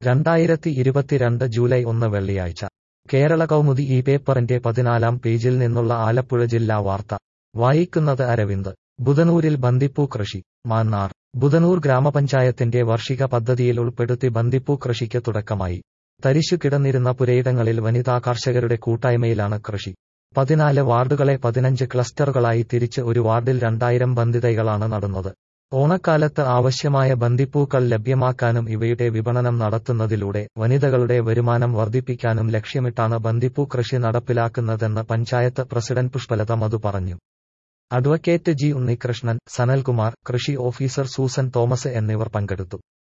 രണ്ടായിരത്തി ഇരുപത്തിരണ്ട് ജൂലൈ ഒന്ന് വെള്ളിയാഴ്ച കേരള കൗമുദി ഈ പേപ്പറിന്റെ പതിനാലാം പേജിൽ നിന്നുള്ള ആലപ്പുഴ ജില്ലാ വാർത്ത വായിക്കുന്നത് അരവിന്ദ് ബുധനൂരിൽ ബന്ദിപ്പൂ കൃഷി മാന്നാർ ബുധനൂർ ഗ്രാമപഞ്ചായത്തിന്റെ വാർഷിക പദ്ധതിയിൽ ഉൾപ്പെടുത്തി ബന്ദിപ്പൂ കൃഷിക്ക് തുടക്കമായി തരിശു കിടന്നിരുന്ന പുരയിടങ്ങളിൽ വനിതാ കർഷകരുടെ കൂട്ടായ്മയിലാണ് കൃഷി പതിനാല് വാർഡുകളെ പതിനഞ്ച് ക്ലസ്റ്ററുകളായി തിരിച്ച് ഒരു വാർഡിൽ രണ്ടായിരം ബന്ദിതൈകളാണ് നടുന്നത് ഓണക്കാലത്ത് ആവശ്യമായ ബന്ദിപ്പൂക്കൾ ലഭ്യമാക്കാനും ഇവയുടെ വിപണനം നടത്തുന്നതിലൂടെ വനിതകളുടെ വരുമാനം വർദ്ധിപ്പിക്കാനും ലക്ഷ്യമിട്ടാണ് ബന്ദിപ്പൂ കൃഷി നടപ്പിലാക്കുന്നതെന്ന് പഞ്ചായത്ത് പ്രസിഡന്റ് പുഷ്പലത മധു പറഞ്ഞു അഡ്വക്കേറ്റ് ജി ഉണ്ണികൃഷ്ണൻ സനൽകുമാർ കൃഷി ഓഫീസർ സൂസൻ തോമസ് എന്നിവർ പങ്കെടുത്തു